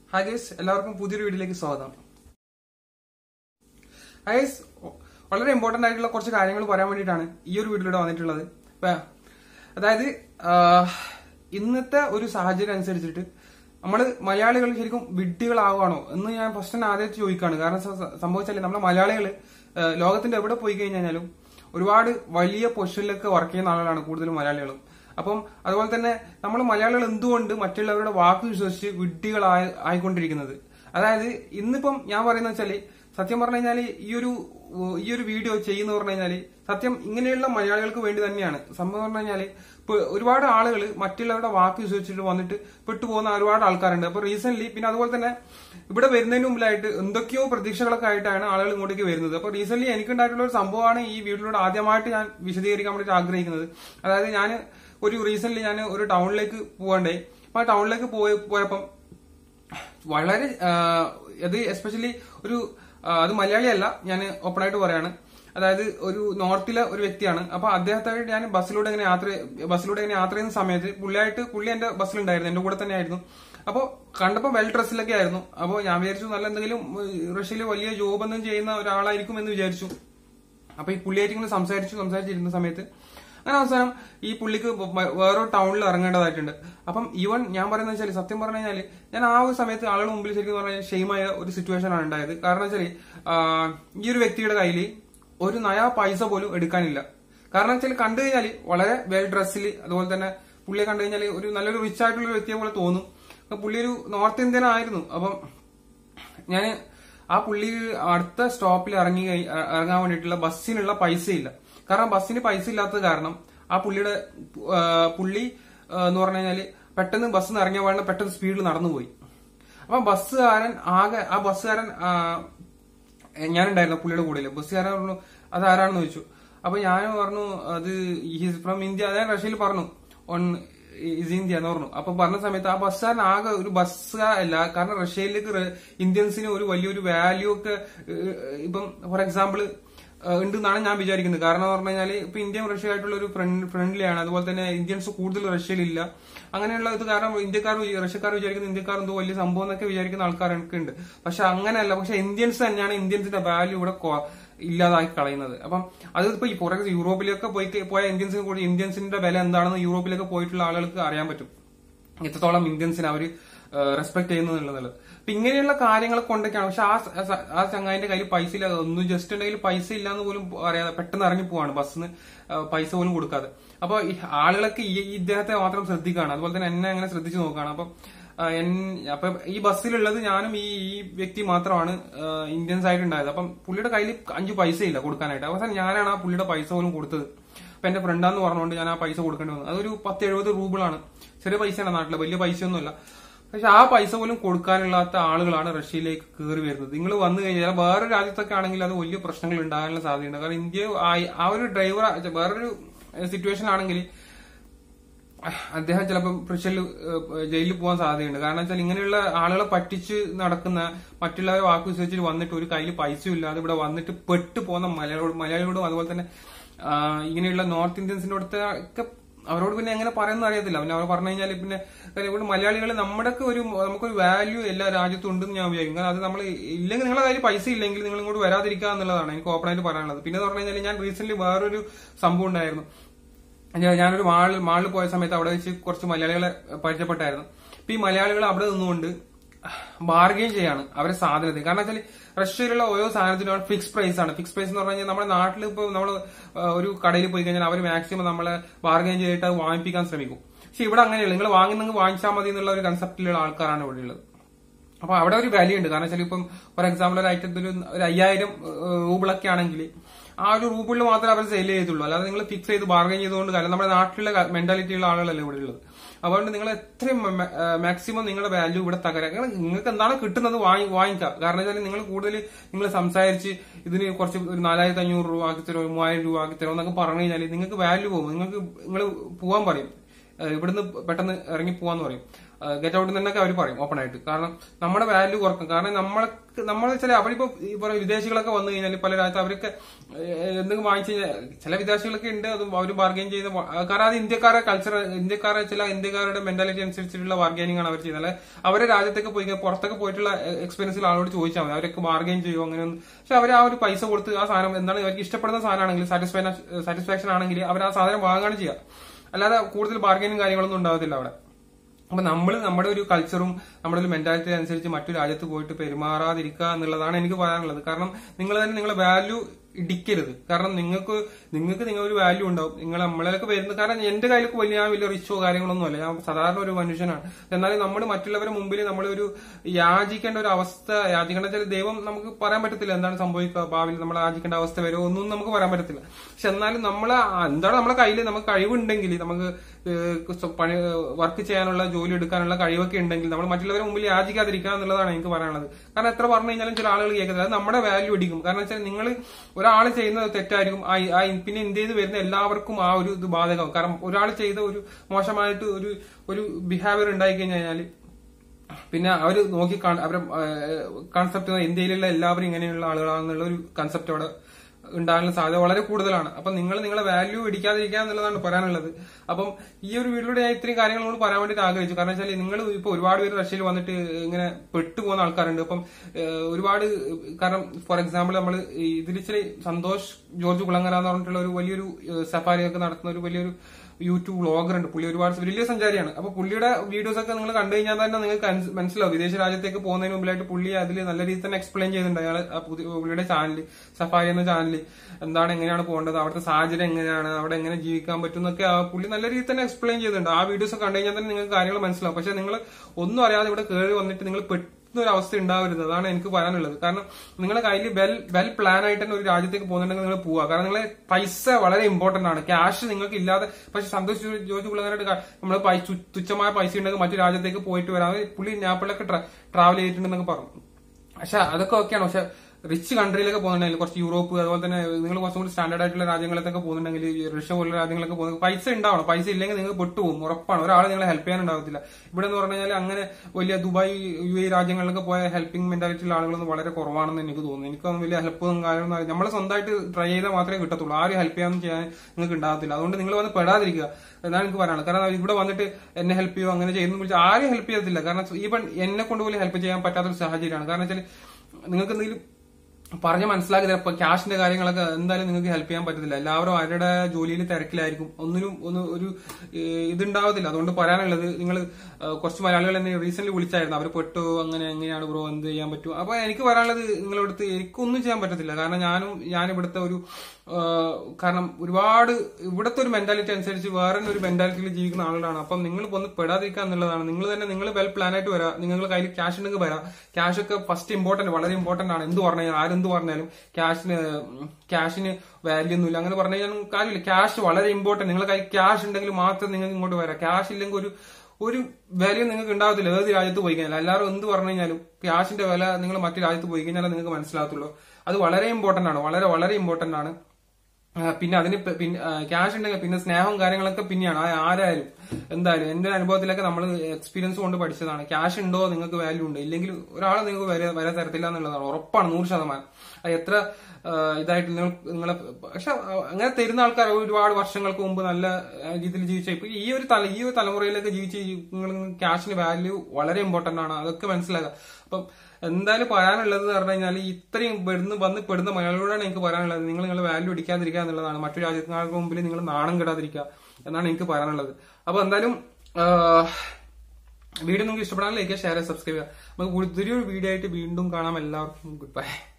hi guys എല്ലാവർക്കും പുതിയൊരു വീഡിയോയിലേക്ക് സ്വാഗതം ഹായ് ഗൈസ് വളരെ ഇമ്പോർട്ടന്റ് ആയിട്ടുള്ള കുറച്ച് കാര്യങ്ങൾ പറയാൻ വേണ്ടിയിട്ടാണ് ഈ ഒരു വീഡിയോയിലൂടെ വന്നിട്ടുള്ളത് ഇപ്പൊ, അതായത് ആ, ഇന്നത്തെ ഒരു സാഹചര്യം അനുസരിച്ചിട്ട് നമ്മൾ മലയാളികൾ ശരിക്കും വിഡ്ഢികളാവുകയാണോ എന്ന് ഞാൻ ഫസ്റ്റ് തന്നെ ആദ്യമായിട്ട് ചോദിക്കുകയാണ് കാരണം സ- സംഭവിച്ചാലേ നമ്മളെ മലയാളികൾ ലോകത്തിന്റെ എവിടെ പോയി കഴിഞ്ഞാലും ഒരുപാട് വലിയ പൊസിഷനിലൊക്കെ വർക്ക് ചെയ്യുന്ന ആളുകളാണ് കൂടുതലും മലയാളികളും അപ്പം അതുപോലെ തന്നെ നമ്മൾ മലയാളികൾ എന്തുകൊണ്ട് മറ്റുള്ളവരുടെ വാക്ക് വിശ്വസിച്ച് വിഡ്ഢികളായി ആയിക്കൊണ്ടിരിക്കുന്നത് അതായത് ഇന്നിപ്പം ഞാൻ പറയുന്നത് വെച്ചാല് സത്യം പറഞ്ഞു കഴിഞ്ഞാല് ഈ ഒരു ഈ ഒരു വീഡിയോ ചെയ്യുന്ന പറഞ്ഞു കഴിഞ്ഞാല് സത്യം ഇങ്ങനെയുള്ള മലയാളികൾക്ക് വേണ്ടി തന്നെയാണ് സംഭവം പറഞ്ഞു കഴിഞ്ഞാല് ഇപ്പൊ ഒരുപാട് ആളുകൾ മറ്റുള്ളവരുടെ വാക്ക് വിശ്വസിച്ചിട്ട് വന്നിട്ട് പെട്ടുപോകുന്ന ഒരുപാട് ആൾക്കാരുണ്ട് അപ്പൊ റീസെന്റ് പിന്നെ അതുപോലെ തന്നെ ഇവിടെ വരുന്നതിന് മുമ്പിലായിട്ട് എന്തൊക്കെയോ പ്രതീക്ഷകളൊക്കെ ആയിട്ടാണ് ആളുകൾ ഇങ്ങോട്ടേക്ക് വരുന്നത് അപ്പൊ റീസെന്റ് എനിക്കുണ്ടായിട്ടുള്ള ഒരു സംഭവമാണ് ഈ വീഡിയോയിലൂടെ ആദ്യമായിട്ട് ഞാൻ വിശദീകരിക്കാൻ വേണ്ടി ആഗ്രഹിക്കുന്നത് അതായത് ഞാൻ ഒരു റീസെന്റ് ഞാൻ ഒരു ടൗണിലേക്ക് പോകണ്ടായി അപ്പൊ ആ ടൗണിലേക്ക് പോയ പോയപ്പം വളരെ ആ, അത് എസ്പെഷ്യലി ഒരു ആ, അത് മലയാളിയല്ല ഞാൻ ഓപ്പൺ ആയിട്ട് പറയാണ് അതായത് ഒരു നോർത്തിലെ ഒരു വ്യക്തിയാണ് അപ്പൊ അദ്ദേഹത്തായിട്ട് ഞാൻ ബസ്സിലൂടെ ഇങ്ങനെ യാത്ര ബസ്സിലൂടെ ഇങ്ങനെ യാത്ര ചെയ്യുന്ന സമയത്ത് പുള്ളിയായിട്ട് പുള്ളി എന്റെ ബസ്സിലുണ്ടായിരുന്നു എന്റെ കൂടെ തന്നെ ആയിരുന്നു അപ്പോൾ കണ്ടപ്പോൾ വെൽ ഡ്രസ്സിലൊക്കെ ആയിരുന്നു അപ്പോൾ ഞാൻ വിചാരിച്ചു നല്ല എന്തെങ്കിലും റഷ്യയിൽ വലിയ ജോബ് ഒന്നും ചെയ്യുന്ന ഒരാളായിരിക്കും എന്ന് വിചാരിച്ചു അപ്പൊ ഈ പുള്ളിയായിട്ട് ഇങ്ങനെ സംസാരിച്ചു സംസാരിച്ചിരുന്ന സമയത്ത് അങ്ങനെ അവസാനം ഈ പുള്ളിക്ക് വ- വേറൊരു ടൗണിൽ ഇറങ്ങേണ്ടതായിട്ടുണ്ട് അപ്പം ഈവൻ ഞാൻ പറയുന്നത് വെച്ചാൽ സത്യം പറഞ്ഞു കഴിഞ്ഞാൽ ഞാൻ ആ ഒരു സമയത്ത് ആളുടെ മുമ്പിൽ ശരിക്കും പറഞ്ഞാൽ ഷെയിമായ ഒരു സിറ്റുവേഷൻ ആണ് ഉണ്ടായത് കാരണം വെച്ചാൽ ഈ ഒരു വ്യക്തിയുടെ കയ്യിൽ ഒരു നയാ പൈസ പോലും എടുക്കാനില്ല കാരണം വെച്ചാൽ കണ്ടു കഴിഞ്ഞാൽ വളരെ വെൽ ഡ്രസ്സിൽ അതുപോലെ തന്നെ പുള്ളിയെ കണ്ടു കഴിഞ്ഞാൽ ഒരു നല്ലൊരു റിച്ച് ആയിട്ടുള്ള ഒരു വ്യക്തിയെ പോലെ തോന്നും അപ്പൊ പുള്ളി ഒരു നോർത്ത് ഇന്ത്യൻ ആയിരുന്നു അപ്പം ഞാൻ ആ പുള്ളി അടുത്ത സ്റ്റോപ്പിൽ ഇറങ്ങി കഴി- ഇറ- ഇറങ്ങാൻ വേണ്ടിയിട്ടുള്ള ബസ്സിനുള്ള പൈസ ഇല്ല കാരണം ബസ്സിന് പൈസ ഇല്ലാത്തത് കാരണം ആ പുള്ളിയുടെ ആ, പുള്ളി ആ, എന്ന് പറഞ്ഞു കഴിഞ്ഞാല് പെട്ടെന്ന് ബസ്സിൽ നിന്ന് ഇറങ്ങിയ പാടിന് പെട്ടെന്ന് സ്പീഡിൽ നടന്നുപോയി അപ്പൊ ബസ്സുകാരൻ ആകെ ആ ബസ്സുകാരൻ ആ, ഞാനുണ്ടായിരുന്നു പുള്ളിയുടെ കൂടെ ബസ്സുകാരൻ പറഞ്ഞു അത് ആരാണെന്ന് ചോദിച്ചു അപ്പൊ ഞാൻ പറഞ്ഞു അത് ഈസ് ഫ്രം ഇന്ത്യ അതായത് റഷ്യയിൽ പറഞ്ഞു ഓൺ ഇസ് ഇന്ത്യ എന്ന് പറഞ്ഞു അപ്പൊ പറഞ്ഞ സമയത്ത് ആ ബസ്സുകാരൻ ആകെ ഒരു ബസ് അല്ല കാരണം റഷ്യയിലേക്ക് റെ- ഇന്ത്യൻസിന് ഒരു വലിയൊരു വാല്യൂ ഒക്കെ ഏഹ്, ഇപ്പം ഫോർ എക്സാമ്പിൾ ഉണ്ട് എന്നാണ് ഞാൻ വിചാരിക്കുന്നത് കാരണം എന്ന് പറഞ്ഞു കഴിഞ്ഞാൽ ഇപ്പൊ ഇന്ത്യയും റഷ്യ ആയിട്ടുള്ള ഒരു ഫ്രണ്ട്ലി ആണ് അതുപോലെ തന്നെ ഇന്ത്യൻസ് കൂടുതൽ റഷ്യയിലില്ല അങ്ങനെയുള്ള ഇത് കാരണം ഇന്ത്യക്കാർ വി- റഷ്യക്കാർ വിചാരിക്കുന്ന ഇന്ത്യക്കാർ എന്തോ വലിയ സംഭവം എന്നൊക്കെ വിചാരിക്കുന്ന ആൾക്കാരൊക്കെ ഉണ്ട് പക്ഷെ അങ്ങനെയല്ല പക്ഷെ ഇന്ത്യൻസ് തന്നെയാണ് ഇന്ത്യൻസിന്റെ വാല്യൂ ഇവിടെ കൊ- ഇല്ലാതാക്കി കളയുന്നത് അപ്പം അത് ഇപ്പൊ ഈ പുറകെ യൂറോപ്പിലൊക്കെ പോയി പോയ ഇന്ത്യൻസിന് കൂടി ഇന്ത്യൻസിന്റെ വില എന്താണെന്ന് യൂറോപ്പിലൊക്കെ പോയിട്ടുള്ള ആളുകൾക്ക് അറിയാൻ പറ്റും എത്രത്തോളം ഇന്ത്യൻസിനെ അവര് റെസ്പെക്ട് ചെയ്യുന്നു എന്നുള്ളത് അപ്പൊ ഇങ്ങനെയുള്ള കാര്യങ്ങൾ കൊണ്ടൊക്കെയാണ് പക്ഷെ ആ സ- സ- ആ ചങ്ങായിന്റെ കയ്യിൽ പൈസ ഇല്ല ഒന്നും ജസ്റ്റ് ഉണ്ടെങ്കിൽ പൈസ ഇല്ലാന്ന് പോലും അറിയാതെ പെട്ടെന്ന് ഇറങ്ങി പോവാണ് ബസ്സിന് പൈസ പോലും കൊടുക്കാതെ അപ്പൊ ഈ ആളുകളൊക്കെ ഈ ഈ ഇദ്ദേഹത്തെ മാത്രം ശ്രദ്ധിക്കുകയാണ് അതുപോലെ തന്നെ എന്നെ അങ്ങനെ ശ്രദ്ധിച്ചു നോക്കുകയാണ് അപ്പൊ ആ, എൻ- അപ്പൊ ഈ ബസ്സിലുള്ളത് ഞാനും ഈ ഈ വ്യക്തി മാത്രമാണ് ആ, ഇന്ത്യൻസ് ആയിട്ട് ഉണ്ടായത് അപ്പം പുള്ളിയുടെ കയ്യിൽ അഞ്ച് പൈസ ഇല്ല കൊടുക്കാനായിട്ട് അവസാനം ഞാനാണ് ആ പുള്ളിയുടെ പൈസ പോലും കൊടുത്തത് അപ്പൊ എന്റെ ഫ്രണ്ടാന്ന് പറഞ്ഞുകൊണ്ട് ഞാൻ ആ പൈസ കൊടുക്കേണ്ടി വന്നു അതൊരു പത്ത് എഴുപത് റൂബിളാണ് ചെറിയ പൈസയാണ് നാട്ടിലെ വലിയ പൈസയൊന്നുമല്ല പക്ഷെ ആ പൈസ പോലും കൊടുക്കാനില്ലാത്ത ആളുകളാണ് റഷ്യയിലേക്ക് കയറി വരുന്നത് നിങ്ങൾ വന്നു കഴിഞ്ഞാൽ വേറെ രാജ്യത്തൊക്കെ ആണെങ്കിൽ അത് വലിയ പ്രശ്നങ്ങൾ ഉണ്ടാകാനുള്ള സാധ്യതയുണ്ട് കാരണം ഇന്ത്യ ആ- ആ ഒരു ഡ്രൈവർ വേറൊരു സിറ്റുവേഷൻ ആണെങ്കിൽ അദ്ദേഹം ചിലപ്പോൾ പ്രഷറിൽ ജയിലിൽ പോകാൻ സാധ്യതയുണ്ട് കാരണം വെച്ചാൽ ഇങ്ങനെയുള്ള ആളുകളെ പറ്റിച്ച് നടക്കുന്ന മറ്റുള്ളവരെ വാക്ക് വിശ്വസിച്ചിട്ട് വന്നിട്ട് ഒരു കയ്യിൽ പൈസ ഇല്ലാതെ ഇവിടെ വന്നിട്ട് പെട്ടു പോകുന്ന മലയാളികളോട് മലയാളികളോടും അതുപോലെ തന്നെ ആ, ഇങ്ങനെയുള്ള നോർത്ത് ഇന്ത്യൻസിന്റെ അടുത്ത് ഒക്കെ അവരോട് പിന്നെ എങ്ങനെ പറയുന്ന അറിയത്തില്ല പിന്നെ അവർ പറഞ്ഞു കഴിഞ്ഞാൽ പിന്നെ കാര്യം ഇവിടെ മലയാളികൾ നമ്മുടെയൊക്കെ ഒരു നമുക്കൊരു വാല്യൂ എല്ലാ രാജ്യത്തും ഉണ്ടെന്ന് ഞാൻ വിചാരിക്കും കാരണം അത് നമ്മൾ ഇല്ലെങ്കിൽ നിങ്ങളുടെ കയ്യിൽ പൈസ ഇല്ലെങ്കിൽ നിങ്ങൾ ഇങ്ങോട്ട് വരാതിരിക്കുക എന്നുള്ളതാണ് എനിക്ക് ഓപ്പൺ ആയിട്ട് പറയാനുള്ളത് പിന്നെ എന്ന് പറഞ്ഞു കഴിഞ്ഞാൽ ഞാൻ റീസെന്റ് വേറൊരു സംഭവം ഉണ്ടായിരുന്നു ഞാൻ- ഞാനൊരു മാളിൽ മാളിൽ പോയ സമയത്ത് അവിടെ വെച്ച് കുറച്ച് മലയാളികളെ പരിചയപ്പെട്ടായിരുന്നു അപ്പൊ ഈ മലയാളികൾ അവിടെ നിന്നുകൊണ്ട് ബാർഗെയിൻ ചെയ്യാണ് അവരെ സാധനത്തിന് കാരണം വെച്ചാൽ റഷ്യയിലുള്ള ഓരോ സാധനത്തിനും ഫിക്സ് പ്രൈസ് ആണ് ഫിക്സ് പ്രൈസ് എന്ന് പറഞ്ഞു കഴിഞ്ഞാൽ നമ്മുടെ നാട്ടിൽ ഇപ്പോൾ നമ്മൾ ഒരു കടയിൽ പോയി കഴിഞ്ഞാൽ അവർ മാക്സിമം നമ്മളെ ബാർഗെയിൻ ചെയ്തിട്ട് അത് വാങ്ങിപ്പിക്കാൻ ശ്രമിക്കും പക്ഷെ ഇവിടെ അങ്ങനെയല്ല നിങ്ങൾ വാങ്ങുന്നെങ്കിൽ വാങ്ങിച്ചാൽ മതി എന്നുള്ള ഒരു കൺസെപ്റ്റിലുള്ള ആൾക്കാരാണ് ഇവിടെ ഉള്ളത് അപ്പൊ അവിടെ ഒരു വാല്യൂ ഉണ്ട് കാരണം വെച്ചാൽ ഇപ്പം ഫോർ എക്സാമ്പിൾ ഒരു ഐറ്റത്തിൽ ഒരു അയ്യായിരം റൂബിളൊക്കെ ആണെങ്കിൽ ആ ഒരു റൂബിളിൽ മാത്രമേ അവർ സെയിൽ ചെയ്തുള്ളൂ അല്ലാതെ നിങ്ങൾ ഫിക്സ് ചെയ്ത് ബാർഗൈൻ ചെയ്തുകൊണ്ട് കാര്യം നമ്മുടെ നാട്ടിലുള്ള മെന്റാലിറ്റി ഉള്ള ആളുകളല്ലേ ഇവിടെ ഉള്ളത് അതുകൊണ്ട് നിങ്ങൾ എത്രയും മാക്സിമം നിങ്ങളുടെ വാല്യൂ ഇവിടെ തകരാം കാരണം നിങ്ങൾക്ക് എന്താണ് കിട്ടുന്നത് വാങ്ങി വാങ്ങിക്കാം കാരണം വെച്ചാൽ നിങ്ങൾ കൂടുതൽ നിങ്ങൾ സംസാരിച്ച് ഇതിന് കുറച്ച് ഒരു നാലായിരത്തി അഞ്ഞൂറ് രൂപ ആക്കി തരുമോ മൂവായിരം രൂപ ആക്കി തരുമോ എന്നൊക്കെ പറഞ്ഞു കഴിഞ്ഞാൽ നിങ്ങൾക്ക് വാല്യൂ പോകും നിങ്ങൾക്ക് നിങ്ങൾ പോകാൻ പറയും ഏഹ് ഇവിടുന്ന് പെട്ടെന്ന് ഇറങ്ങി പോവാന്ന് പറയും ഗെറ്റ് ഔട്ട് എന്നൊക്കെ അവർ പറയും ഓപ്പൺ ആയിട്ട് കാരണം നമ്മുടെ വാല്യൂ കുറക്കും കാരണം നമ്മൾക്ക് നമ്മൾ ചില അവരിപ്പോ ഈ പറയുന്ന വിദേശികളൊക്കെ വന്നു കഴിഞ്ഞാൽ പല രാജ്യത്ത് അവരൊക്കെ ഏഹ്, എന്തെങ്കിലും വാങ്ങിച്ചു കഴിഞ്ഞാൽ ചില വിദേശികളൊക്കെ ഉണ്ട് അത് അവർ ബാർഗെയിൻ ചെയ്ത് വാ- കാരണം അത് ഇന്ത്യക്കാരെ കൾച്ചർ ഇന്ത്യക്കാരെ ചില ഇന്ത്യക്കാരുടെ മെന്റാലിറ്റി അനുസരിച്ചിട്ടുള്ള ബാർഗൈനിങ് ആണ് അവർ ചെയ്യുന്നത് അല്ലെ അവരെ രാജ്യത്തേക്ക് പോയി കഴിഞ്ഞാൽ പുറത്തൊക്കെ പോയിട്ടുള്ള എക്സ്പീരിയൻസിൽ ആളോട് ചോദിച്ചാൽ മതി അവരൊക്കെ ബാർഗെയിൻ ചെയ്യുമോ അങ്ങനെയൊന്നും പക്ഷെ അവർ ആ ഒരു പൈസ കൊടുത്ത് ആ സാധനം എന്താണ് അവർക്ക് ഇഷ്ടപ്പെടുന്ന സാധനമാണെങ്കിൽ സാറ്റിസ്ഫൈ സാറ്റിസ്ഫാക്ഷൻ ആണെങ്കിൽ അവർ ആ സാധനം വാങ്ങുകയാണ് ചെയ്യുക അല്ലാതെ കൂടുതൽ ബാർഗൈനിങ് കാര്യങ്ങളൊന്നും ഉണ്ടാവത്തില്ല അവിടെ അപ്പൊ നമ്മൾ നമ്മുടെ ഒരു കൾച്ചറും നമ്മുടെ ഒരു മെന്റാലിറ്റി അനുസരിച്ച് മറ്റു രാജ്യത്ത് പോയിട്ട് പെരുമാറാതിരിക്കുക എന്നുള്ളതാണ് എനിക്ക് പറയാനുള്ളത് കാരണം നിങ്ങൾ തന്നെ നിങ്ങളെ വാല്യൂ ഇടിക്കരുത് കാരണം നിങ്ങൾക്ക് നിങ്ങൾക്ക് നിങ്ങൾ ഒരു വാല്യൂ ഉണ്ടാവും നിങ്ങൾ നമ്മളെയൊക്കെ വരുന്നത് കാരണം എന്റെ കയ്യിലൊക്കെ വലിയ ഞാൻ വലിയ റിച്ചോ കാര്യങ്ങളൊന്നും അല്ല ഞാൻ സാധാരണ ഒരു മനുഷ്യനാണ് എന്നാലും നമ്മൾ മറ്റുള്ളവരുടെ മുമ്പിൽ നമ്മൾ ഒരു യാചിക്കേണ്ട ഒരു അവസ്ഥ യാചിക്കേണ്ട വെച്ചാൽ ദൈവം നമുക്ക് പറയാൻ പറ്റത്തില്ല എന്താണ് സംഭവിക്കുക ഭാവിയിൽ നമ്മൾ യാചിക്കേണ്ട അവസ്ഥ വരുമോ ഒന്നും നമുക്ക് പറയാൻ പറ്റത്തില്ല പക്ഷെ എന്നാലും നമ്മൾ എന്താണ് നമ്മുടെ കയ്യിൽ നമുക്ക് കഴിവുണ്ടെങ്കിൽ നമുക്ക് ഏഹ് സ്വ- പണി വർക്ക് ചെയ്യാനുള്ള ജോലി എടുക്കാനുള്ള കഴിവൊക്കെ ഉണ്ടെങ്കിൽ നമ്മൾ മറ്റുള്ളവരെ മുമ്പിൽ യാചിക്കാതിരിക്കുക എന്നുള്ളതാണ് എനിക്ക് പറയാനുള്ളത് കാരണം എത്ര പറഞ്ഞു കഴിഞ്ഞാലും ചില ആളുകൾ കേൾക്കുന്നത് അത് നമ്മുടെ വാല്യൂ ഇടിക്കും കാരണം വെച്ചാൽ നിങ്ങൾ ഒരാൾ ചെയ്യുന്നത് തെറ്റായിരിക്കും ആ ആ പിന്നെ ഇന്ത്യയിൽ നിന്ന് വരുന്ന എല്ലാവർക്കും ആ ഒരു ഇത് ബാധകമാവും കാരണം ഒരാൾ ചെയ്ത ഒരു മോശമായിട്ട് ഒരു ഒരു ബിഹേവിയർ ഉണ്ടായി കഴിഞ്ഞാൽ പിന്നെ അവർ നോക്കി കാണ്- അവരെ കൺസെപ്റ്റ് ഇന്ത്യയിലുള്ള എല്ലാവരും ഇങ്ങനെയുള്ള ആളുകളാണെന്നുള്ള ഒരു കൺസെപ്റ്റ് അവിടെ ഉണ്ടാകാനുള്ള സാധ്യത വളരെ കൂടുതലാണ് അപ്പം നിങ്ങൾ നിങ്ങളെ വാല്യൂ ഇടിക്കാതിരിക്കുക എന്നുള്ളതാണ് പറയാനുള്ളത് അപ്പം ഈ ഒരു വീട്ടിലൂടെ ഞാൻ ഇത്രയും കാര്യങ്ങൾ കൂടി പറയാൻ വേണ്ടിയിട്ട് ആഗ്രഹിച്ചു കാരണം വെച്ചാൽ നിങ്ങൾ ഇപ്പോൾ ഒരുപാട് പേര് റഷ്യയിൽ വന്നിട്ട് ഇങ്ങനെ പെട്ടുപോകുന്ന ആൾക്കാരുണ്ട് അപ്പം ഏഹ്, ഒരുപാട് കാരണം ഫോർ എക്സാമ്പിൾ നമ്മൾ ഇതിൽ ഇച്ചിരി സന്തോഷ് ജോർജ് കുളങ്ങര എന്ന് പറഞ്ഞിട്ടുള്ള ഒരു വലിയൊരു സഫാരി ഒക്കെ നടത്തുന്ന ഒരു വലിയൊരു യൂട്യൂബ് വ്ളോഗർ ഉണ്ട് പുള്ളി ഒരുപാട് വലിയ സഞ്ചാരിയാണ് അപ്പൊ പുള്ളിയുടെ വീഡിയോസ് ഒക്കെ നിങ്ങൾ കണ്ടു കഴിഞ്ഞാൽ തന്നെ നിങ്ങൾക്ക് അൻസ് മനസ്സിലാവും വിദേശ രാജ്യത്തേക്ക് പോകുന്നതിന് മുമ്പിലായിട്ട് പുള്ളി അതിൽ നല്ല രീതിയിൽ തന്നെ എക്സ്പ്ലെയിൻ ചെയ്യുന്നുണ്ട് അയാൾ ആ പുതിയ പുള്ളിയുടെ ചാനൽ സഫാരി എന്ന ചാനലിൽ എന്താണ് എങ്ങനെയാണ് പോകേണ്ടത് അവിടുത്തെ സാഹചര്യം എങ്ങനെയാണ് അവിടെ എങ്ങനെ ജീവിക്കാൻ പറ്റും എന്നൊക്കെ ആ പുള്ളി നല്ല രീതിയിൽ തന്നെ എക്സ്പ്ലെയിൻ ചെയ്യുന്നുണ്ട് ആ വീഡിയോസ് ഒക്കെ കണ്ടു കഴിഞ്ഞാൽ തന്നെ നിങ്ങൾക്ക് കാര്യങ്ങൾ മനസ്സിലാവും പക്ഷെ നിങ്ങൾ ഒന്നും അറിയാതെ ഇവിടെ കയറി വന്നിട്ട് നിങ്ങൾ പെട്ട് ഒരു അവസ്ഥ ഉണ്ടാവരുത് അതാണ് എനിക്ക് പറയാനുള്ളത് കാരണം നിങ്ങളുടെ കയ്യിൽ വെൽ വെൽ പ്ലാൻ ആയിട്ട് തന്നെ ഒരു രാജ്യത്തേക്ക് പോകുന്നുണ്ടെങ്കിൽ നിങ്ങൾ പോവുക കാരണം നിങ്ങളെ പൈസ വളരെ ഇമ്പോർട്ടന്റ് ആണ് ക്യാഷ് നിങ്ങൾക്ക് ഇല്ലാതെ പക്ഷെ സന്തോഷ് ജോ- ജോർജ് പിള്ളേരുടെ നമ്മൾ തുച്ഛമായ പൈസ ഉണ്ടെങ്കിൽ മറ്റു രാജ്യത്തേക്ക് പോയിട്ട് വരാം പുള്ളി നേപ്പാളിലൊക്കെ ട്രാവൽ ചെയ്തിട്ടുണ്ടെന്നൊക്കെ പറഞ്ഞു പക്ഷെ അതൊക്കെ ഓക്കെയാണ് പക്ഷെ റിച്ച് കൺട്രിയിലൊക്കെ പോകുന്നുണ്ടെങ്കിൽ കുറച്ച് യൂറോപ്പ് അതുപോലെ തന്നെ നിങ്ങൾ കുറച്ചും കൂടി സ്റ്റാൻഡേർഡ് ആയിട്ടുള്ള രാജ്യങ്ങളിലൊക്കെ പോകുന്നുണ്ടെങ്കിൽ ഈ റഷ്യ പോലുള്ള രാജ്യങ്ങളൊക്കെ പോകുന്നത് പൈസ ഉണ്ടാവണം പൈസ ഇല്ലെങ്കിൽ നിങ്ങൾ പെട്ടുപോകും ഉറപ്പാണ് ഒരാൾ നിങ്ങളെ ഹെൽപ്പ് ചെയ്യാൻ ഉണ്ടാവത്തില്ല ഇവിടെ എന്ന് പറഞ്ഞു കഴിഞ്ഞാൽ അങ്ങനെ വലിയ ദുബായ് യു എ രാജ്യങ്ങളിലൊക്കെ പോയ ഹെൽപ്പിംഗ് മെന്റാലിറ്റി ഉള്ള ആളുകളൊന്നും വളരെ കുറവാണെന്ന് എനിക്ക് തോന്നുന്നു എനിക്കൊന്നും വലിയ ഹെൽപ്പും കാര്യമൊന്നും അറിയില്ല നമ്മൾ സ്വന്തമായിട്ട് ട്രൈ ചെയ്താൽ മാത്രമേ കിട്ടത്തുള്ളൂ ആരും ഹെൽപ്പ് ചെയ്യാൻ ചെയ്യാൻ നിങ്ങൾക്ക് ഉണ്ടാകത്തില്ല അതുകൊണ്ട് നിങ്ങൾ വന്ന് പെടാതിരിക്കുക എന്നാണ് എനിക്ക് പറയാനുള്ളത് കാരണം ഇവിടെ വന്നിട്ട് എന്നെ ഹെൽപ്പ് ചെയ്യുമോ അങ്ങനെ ചെയ്യുന്നു വിളിച്ചാൽ ആരും ഹെൽപ്പ് ചെയ്യത്തില്ല കാരണം ഈവൻ എന്നെ കൊണ്ട് പോലും ഹെൽപ്പ് ചെയ്യാൻ പറ്റാത്തൊരു സാഹചര്യമാണ് കാരണം വെച്ചാൽ നിങ്ങൾക്ക് എന്തെങ്കിലും പറഞ്ഞ് മനസ്സിലാക്കി തരാം ഇപ്പൊ ക്യാഷിന്റെ കാര്യങ്ങളൊക്കെ എന്തായാലും നിങ്ങൾക്ക് ഹെൽപ്പ് ചെയ്യാൻ പറ്റത്തില്ല എല്ലാവരും അവരുടെ ജോലിയിൽ തിരക്കിലായിരിക്കും ഒന്നിനും ഒന്ന് ഒരു ഏഹ്, ഇതുണ്ടാവത്തില്ല അതുകൊണ്ട് പറയാനുള്ളത് നിങ്ങൾ കുറച്ച് മലയാളികൾ എന്നെ റീസെന്റ് വിളിച്ചായിരുന്നു അവർ പെട്ടു അങ്ങനെ എങ്ങനെയാണ് ബ്രോ എന്ത് ചെയ്യാൻ പറ്റും അപ്പൊ എനിക്ക് പറയാനുള്ളത് നിങ്ങളടുത്ത് എനിക്കൊന്നും ചെയ്യാൻ പറ്റത്തില്ല കാരണം ഞാനും ഞാൻ ഇവിടുത്തെ ഒരു ഏഹ്, കാരണം ഒരുപാട് ഇവിടുത്തെ ഒരു മെന്റാലിറ്റി അനുസരിച്ച് വേറെ ഒരു മെന്റാലിറ്റിയിൽ ജീവിക്കുന്ന ആളുകളാണ് അപ്പം നിങ്ങൾ ഒന്ന് പെടാതിരിക്കുക എന്നുള്ളതാണ് നിങ്ങൾ തന്നെ നിങ്ങൾ വെൽ പ്ലാൻ ആയിട്ട് വരാം നിങ്ങളുടെ കയ്യിൽ ക്യാഷ് ഉണ്ടെങ്കിൽ വരാം ക്യാഷ് ഒക്കെ ഫസ്റ്റ് ഇമ്പോർട്ടന്റ് വളരെ ഇമ്പോർട്ടന്റ് ആണ് എന്ത് പറഞ്ഞു കഴിഞ്ഞാൽ ആരെന്ത് പറഞ്ഞാലും ക്യാഷിന് ക്യാഷിന് വാല്യൂ ഒന്നുമില്ല അങ്ങനെ പറഞ്ഞു കഴിഞ്ഞാൽ കാര്യമില്ല ക്യാഷ് വളരെ ഇമ്പോർട്ടന്റ് നിങ്ങളുടെ കയ്യിൽ ക്യാഷ് ഉണ്ടെങ്കിൽ മാത്രം നിങ്ങൾക്ക് ഇങ്ങോട്ട് വരാം ക്യാഷ് ഇല്ലെങ്കിൽ ഒരു ഒരു വാല്യൂ നിങ്ങൾക്ക് ഉണ്ടാവത്തില്ല ഏത് രാജ്യത്ത് പോയി കഴിഞ്ഞാൽ എല്ലാവരും എന്ത് പറഞ്ഞു കഴിഞ്ഞാലും ക്യാഷിന്റെ വില നിങ്ങൾ മറ്റു രാജ്യത്ത് പോയി കഴിഞ്ഞാൽ നിങ്ങൾക്ക് മനസ്സിലാകത്തുള്ളൂ അത് വളരെ ഇമ്പോർട്ടന്റ് ആണ് വളരെ വളരെ ഇമ്പോർട്ടന്റ് ആണ് ആ, പിന്നെ അതിന് പ- പിന്നെ ക്യാഷ് ഉണ്ടെങ്കിൽ പിന്നെ സ്നേഹവും കാര്യങ്ങളൊക്കെ പിന്നെയാണ് ആ ആരായാലും എന്തായാലും എന്റെ അനുഭവത്തിലൊക്കെ നമ്മൾ എക്സ്പീരിയൻസ് കൊണ്ട് പഠിച്ചതാണ് ക്യാഷ് ഉണ്ടോ നിങ്ങൾക്ക് വാല്യൂ ഉണ്ട് ഇല്ലെങ്കിൽ ഒരാളെ നിങ്ങൾക്ക് വരെ വരെ തരത്തില്ല എന്നുള്ളതാണ് ഉറപ്പാണ് നൂറ് ശതമാനം അത് എത്ര ആ, ഇതായിട്ട് നിങ്ങൾ നിങ്ങളെ പക്ഷെ അങ്ങനെ തരുന്ന ആൾക്കാർ ഒരുപാട് വർഷങ്ങൾക്ക് മുമ്പ് നല്ല ആ, രീതിയിൽ ജീവിച്ച ഇപ്പൊ ഈ ഒരു തല ഈ ഒരു തലമുറയിലൊക്കെ ജീവിച്ച് നിങ്ങൾ ക്യാഷിന് വാല്യൂ വളരെ ഇമ്പോർട്ടന്റ് ആണ് അതൊക്കെ മനസ്സിലാക്കുക അപ്പം എന്തായാലും പറയാനുള്ളത് എന്ന് പറഞ്ഞു കഴിഞ്ഞാൽ ഇത്രയും പെടുന്ന വന്ന് പെടുന്ന മലയാളികളോടാണ് എനിക്ക് പറയാനുള്ളത് നിങ്ങൾ നിങ്ങൾ വാല്യൂ അടിക്കാതിരിക്കുക എന്നുള്ളതാണ് മറ്റു രാജ്യങ്ങൾക്ക് മുമ്പിൽ നിങ്ങൾ നാണം കെടാതിരിക്കുക എന്നാണ് എനിക്ക് പറയാനുള്ളത് അപ്പൊ എന്തായാലും വീഡിയോ നിങ്ങൾക്ക് ഇഷ്ടപ്പെടാൻ ലൈക്ക് ഷെയർ സബ്സ്ക്രൈബ് ചെയ്യുക നമുക്ക് പുതിയൊരു വീഡിയോ ആയിട്ട് വീണ്ടും കാണാം എല്ലാവർക്കും ഗുഡ് ബൈ